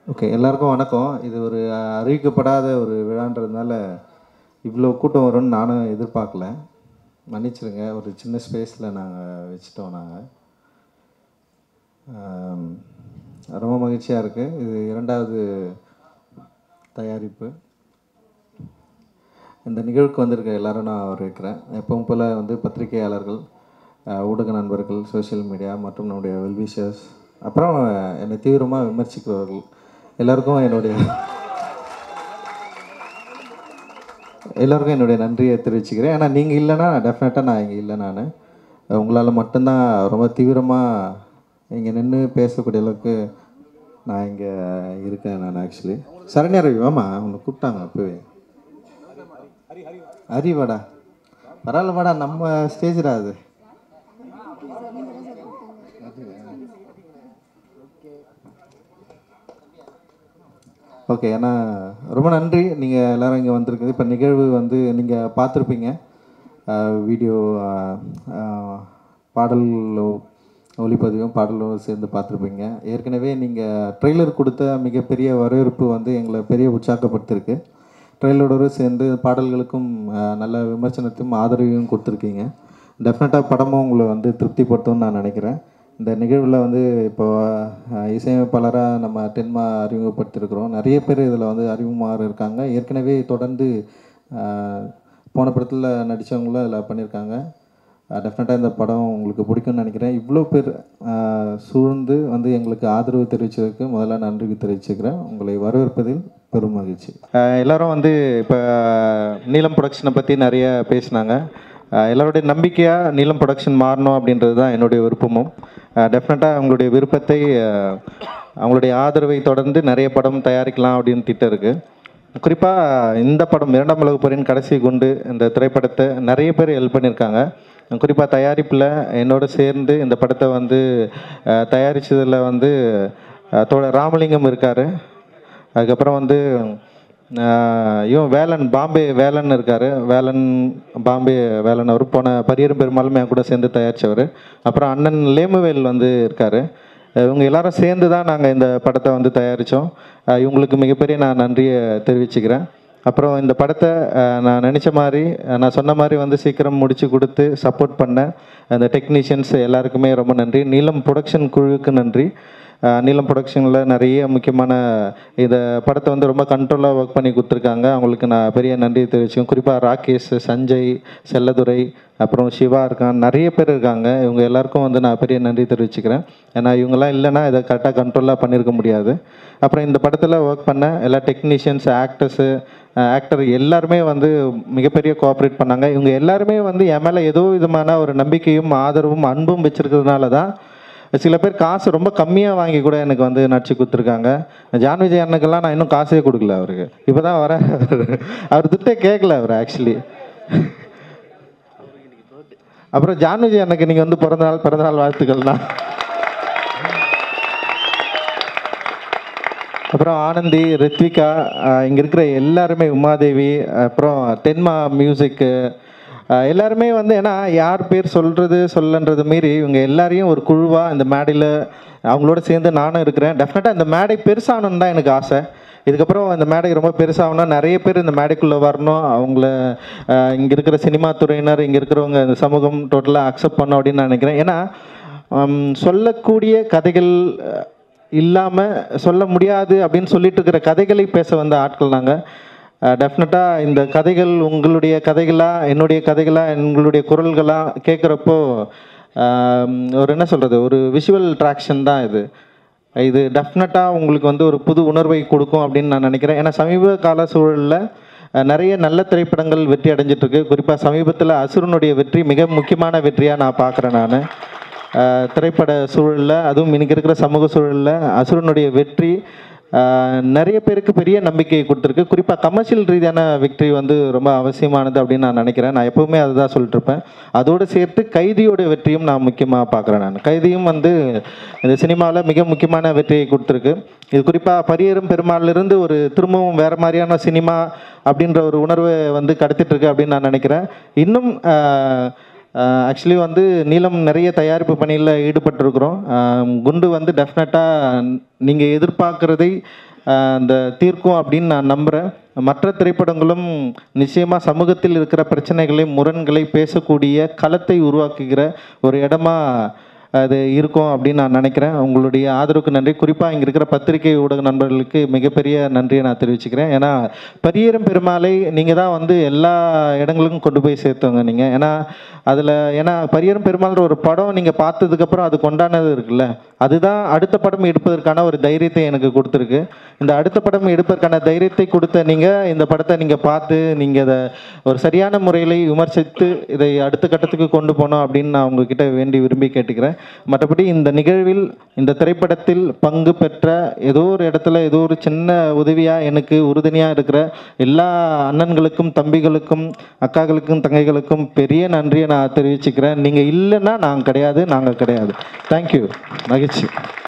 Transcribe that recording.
okay எல்லாருக்கும் வணக்கம் இது ஒரு அஹ், அறிவிக்கப்படாத ஒரு விழான்றதுனால இவ்வளோ கூட்டம் வரும்னு நானும் எதிர்பார்க்கல மன்னிச்சிருங்க ஒரு சின்ன ஸ்பேஸில் நாங்கள் வச்சுட்டோம் நாங்கள் ரொம்ப மகிழ்ச்சியாக இருக்குது இது இரண்டாவது தயாரிப்பு இந்த நிகழ்வுக்கு வந்திருக்க எல்லாரும் நான் வரவேற்கிறேன் எப்பவும் போல் வந்து பத்திரிகையாளர்கள் அஹ், ஊடக நண்பர்கள் சோஷியல் மீடியா மற்றும் நம்முடைய வெல்விஷர்ஸ் அப்புறம் என்னை தீவிரமாக விமர்சிக்கிறவர்கள் எல்லாருக்கும் என்னுடைய எல்லாருக்கும் என்னுடைய நன்றியை தெரிவிச்சுக்கிறேன் ஏன்னா நீங்கள் இல்லைன்னா டெஃபினட்டாக நான் இங்கே இல்லை நான் உங்களால் மட்டும்தான் ரொம்ப தீவிரமாக இங்கே நின்று பேசக்கூடிய அளவுக்கு நான் இங்கே இருக்கேன் நான் ஆக்சுவலி சரண்யா ரவி ஆமா உன்னை கூப்பிட்டாங்க அப்போவே ஹரி வாடா பரவாயில்ல வாடா நம்ம ஸ்டேஜ்டா அது ஓகே ஏன்னா ரொம்ப நன்றி நீங்கள் எல்லாரும் இங்கே வந்திருக்குது இப்போ நிகழ்வு வந்து நீங்கள் பார்த்துருப்பீங்க வீடியோ பாடல் ஒளிப்பதிவும் பாடலும் சேர்ந்து பார்த்துருப்பீங்க ஏற்கனவே நீங்கள் ட்ரெய்லர் கொடுத்த மிகப்பெரிய வரவேற்பு வந்து எங்களை பெரிய உற்சாகப்படுத்திருக்கு ட்ரெய்லரோடு சேர்ந்து பாடல்களுக்கும் அஹ், நல்ல விமர்சனத்தையும் ஆதரவையும் கொடுத்துருக்கீங்க டெஃபினட்டாக படமும் உங்களை வந்து திருப்திப்படுத்தும்னு நான் நினைக்கிறேன் இந்த நிகழ்வில் வந்து இப்போ அஹ், இசையமைப்பாளராக நம்ம டென்மா அறிமுகப்படுத்தியிருக்கிறோம் நிறைய பேர் இதில் வந்து அறிமுகமாக இருக்காங்க ஏற்கனவே தொடர்ந்து அஹ், போன படத்தில் நடித்தவங்களும் இதில் பண்ணியிருக்காங்க டெஃபினட்டாக இந்த படம் உங்களுக்கு பிடிக்கும்னு நினைக்கிறேன் இவ்வளோ பேர் அஹ், சூழ்ந்து வந்து எங்களுக்கு ஆதரவு தெரிவித்ததுக்கு முதல்ல நன்றி தெரிவிச்சுக்கிறேன் உங்களை வரவேற்பதில் பெரும் மகிழ்ச்சி எல்லாரும் வந்து இப்போ நீலம் ப்ரொடக்ஷனை பற்றி நிறைய பேசினாங்க அஹ் எல்லாருடைய நம்பிக்கையாக நீலம் ப்ரொடக்ஷன் மாறணும் அப்படின்றது தான் என்னுடைய விருப்பமும் டெஃபினட்டாக அவங்களுடைய விருப்பத்தை அஹ், அவங்களுடைய ஆதரவை தொடர்ந்து நிறைய படம் தயாரிக்கலாம் அப்படின்னு திட்டம் இருக்குது குறிப்பாக இந்த படம் இரண்டாம் உலக போரின் கடைசி குண்டு இந்த திரைப்படத்தை நிறைய பேர் ஹெல்ப் பண்ணியிருக்காங்க குறிப்பாக தயாரிப்பில் என்னோட சேர்ந்து இந்த படத்தை வந்து அஹ், தயாரிச்சதுல வந்து அஹ், தோழர் ராமலிங்கம் இருக்கார் அதுக்கப்புறம் வந்து ஆஹ், இவன் வேலன் பாம்பே வேலன் இருக்கார் வேலன் பாம்பே வேலன் அவர் போன பரியரும் பெருமாளும் என் கூட சேர்ந்து தயாரித்தவர் அப்புறம் அண்ணன் லேமுவேல் வந்து இருக்கார் இவங்க எல்லாரும் சேர்ந்து தான் நாங்கள் இந்த படத்தை வந்து தயாரித்தோம் இவங்களுக்கு மிகப்பெரிய நான் நன்றியை தெரிவிச்சுக்கிறேன் அப்புறம் இந்த படத்தை அஹ், நான் நினச்ச மாதிரி அஹ், நான் சொன்ன மாதிரி வந்து சீக்கிரம் முடித்து கொடுத்து சப்போர்ட் பண்ண அந்த டெக்னீஷியன்ஸ் எல்லாருக்குமே ரொம்ப நன்றி நீலம் ப்ரொடக்ஷன் குழுவுக்கு நன்றி அஹ், நீலம் ப்ரொடக்ஷனில் நிறைய முக்கியமான இந்த படத்தை வந்து ரொம்ப கண்ட்ரோலாக ஒர்க் பண்ணி கொடுத்துருக்காங்க அவங்களுக்கு நான் பெரிய நன்றி தெரிவிச்சுக்கேன் குறிப்பாக ராகேஷ் சஞ்சய் செல்லதுரை அப்புறம் சிவா இருக்கான் நிறைய பேர் இருக்காங்க இவங்க எல்லாருக்கும் வந்து நான் பெரிய நன்றி தெரிவிச்சுக்கிறேன் ஏன்னா இவங்கெல்லாம் இல்லைன்னா இதை கரெக்டாக கண்ட்ரோலாக பண்ணியிருக்க முடியாது அப்புறம் இந்த படத்தில் ஒர்க் பண்ண எல்லா டெக்னீஷியன்ஸ் ஆக்டர்ஸு ஆக்டர் எல்லாருமே வந்து மிகப்பெரிய கோஆப்ரேட் பண்ணாங்க இவங்க எல்லாருமே வந்து என் மேலே ஏதோ விதமான ஒரு நம்பிக்கையும் ஆதரவும் அன்பும் வச்சிருக்கிறதுனால தான் சில பேர் காசு ரொம்ப கம்மியாக வாங்கி கூட எனக்கு வந்து நடிச்சு கொடுத்துருக்காங்க ஜான் விஜய் அண்ணனுக்கெல்லாம் நான் இன்னும் காசே கொடுக்கல அவருக்கு இப்போ தான் வர அவர் திட்டே கேட்கல அவர் ஆக்சுவலி அப்புறம் ஜான் விஜய் அண்ணனுக்கு நீங்கள் வந்து பிறந்தநாள் பிறந்தநாள் வாழ்த்துக்கள்னா அப்புறம் ஆனந்தி ரித்விகா இங்கே இருக்கிற எல்லாருமே உமாதேவி அப்புறம் டென்மா மியூசிக்கு எல்லாருமே வந்து ஏன்னா யார் பேர் சொல்கிறது சொல்லன்றது மீறி இவங்க எல்லாரையும் ஒரு குழுவாக இந்த மேடையில் அவங்களோட சேர்ந்து நானும் இருக்கிறேன் டெஃபினட்டாக இந்த மேடை பெருசாகணுன்னு தான் எனக்கு ஆசை இதுக்கப்புறம் இந்த மேடை ரொம்ப பெருசாகணும் நிறைய பேர் இந்த மேடைக்குள்ளே வரணும் அவங்கள இங்கே இருக்கிற சினிமா துறையினர் இங்கே இருக்கிறவங்க இந்த சமூகம் டோட்டலாக அக்செப்ட் பண்ணும் அப்படின்னு நான் நினைக்கிறேன் ஏன்னா ஹம், சொல்லக்கூடிய கதைகள் இல்லாமல் சொல்ல முடியாது அப்படின்னு சொல்லிட்டு இருக்கிற கதைகளை பேச வந்த ஆட்கள் நாங்கள் டெஃபினட்டாக இந்த கதைகள் உங்களுடைய கதைகளாக என்னுடைய கதைகளாக எங்களுடைய குரல்களாக கேட்குறப்போ ஒரு என்ன சொல்கிறது ஒரு விஷுவல் ட்ராக்ஷன் தான் இது இது டெஃபினட்டாக உங்களுக்கு வந்து ஒரு புது உணர்வை கொடுக்கும் அப்படின்னு நான் நினைக்கிறேன் ஏன்னா சமீப கால சூழலில் அஹ், நிறைய நல்ல திரைப்படங்கள் வெற்றி அடைஞ்சிட்டு இருக்கு குறிப்பாக சமீபத்தில் அசுரனுடைய வெற்றி மிக முக்கியமான வெற்றியாக நான் பார்க்குறேன் நான் ஆஹ் திரைப்பட சூழலில் அதுவும் இன்னைக்கு இருக்கிற சமூக சூழலில் அசுரனுடைய வெற்றி ஆஹ் நிறைய பேருக்கு பெரிய நம்பிக்கையை கொடுத்துருக்கு குறிப்பாக கமர்ஷியல் ரீதியான வெற்றி வந்து ரொம்ப அவசியமானது அப்படின்னு நான் நினைக்கிறேன் நான் எப்பவுமே அதுதான் சொல்லிட்டு இருப்பேன் அதோடு சேர்த்து கைதியோட வெற்றியும் நான் முக்கியமாக பார்க்குறேன் நான் கைதியும் வந்து இந்த சினிமாவில் மிக முக்கியமான வெற்றியை கொடுத்துருக்கு இது குறிப்பாக பரியரும் பெருமாளிலிருந்து ஒரு திரும்பவும் வேறு மாதிரியான சினிமா அப்படின்ற ஒரு உணர்வை வந்து கடத்திட்டு இருக்கு அப்படின்னு நான் நினைக்கிறேன் இன்னும் ஆஹ் ஆக்சுவலி வந்து நீலம் நிறைய தயாரிப்பு பணியில் ஈடுபட்டிருக்கிறோம் ஆஹ் குண்டு வந்து டெஃபினட்டாக நீங்கள் எதிர்பார்க்குறதை அந்த தீர்க்கும் அப்படின்னு நான் நம்புகிறேன் மற்ற திரைப்படங்களும் நிச்சயமாக சமூகத்தில் இருக்கிற பிரச்சனைகளை முரண்களை பேசக்கூடிய களத்தை உருவாக்குகிற ஒரு இடமா அது இருக்கும் அப்படின்னு நான் நினைக்கிறேன் உங்களுடைய ஆதரவுக்கு நன்றி குறிப்பாக இங்கே இருக்கிற பத்திரிகை ஊடக நண்பர்களுக்கு மிகப்பெரிய நன்றியை நான் தெரிவிச்சுக்கிறேன் ஏன்னா பரியரும் பெருமாளை நீங்கள் தான் வந்து எல்லா இடங்களுக்கும் கொண்டு போய் சேர்த்தவங்க நீங்கள் ஏன்னா அதில் ஏன்னா பரியரும் பெருமாள்ன்ற ஒரு படம் நீங்கள் பார்த்ததுக்கப்புறம் அது கொண்டானது இருக்குல்ல அதுதான் அடுத்த படம் எடுப்பதற்கான ஒரு தைரியத்தை எனக்கு கொடுத்துருக்கு இந்த அடுத்த படம் எடுப்பதற்கான தைரியத்தை கொடுத்த நீங்கள் இந்த படத்தை நீங்கள் பார்த்து நீங்கள் இதை ஒரு சரியான முறையில் விமர்சித்து இதை அடுத்த கட்டத்துக்கு கொண்டு போனோம் அப்படின்னு நான் உங்ககிட்ட வேண்டி விரும்பி கேட்டுக்கிறேன் மற்றபடி இந்த நிகழ்வில் இந்த திரைப்படத்தில் பங்கு பெற்ற ஏதோ ஒரு இடத்துல ஏதோ ஒரு சின்ன உதவியாக எனக்கு உறுதுணையாக இருக்கிற எல்லா அண்ணன்களுக்கும் தம்பிகளுக்கும் அக்காக்களுக்கும் தங்கைகளுக்கும் பெரிய நன்றியை நான் தெரிவிச்சுக்கிறேன் நீங்கள் இல்லைன்னா நாங்கள் கிடையாது நாங்கள் கிடையாது தேங்க்யூ மகிழ்ச்சி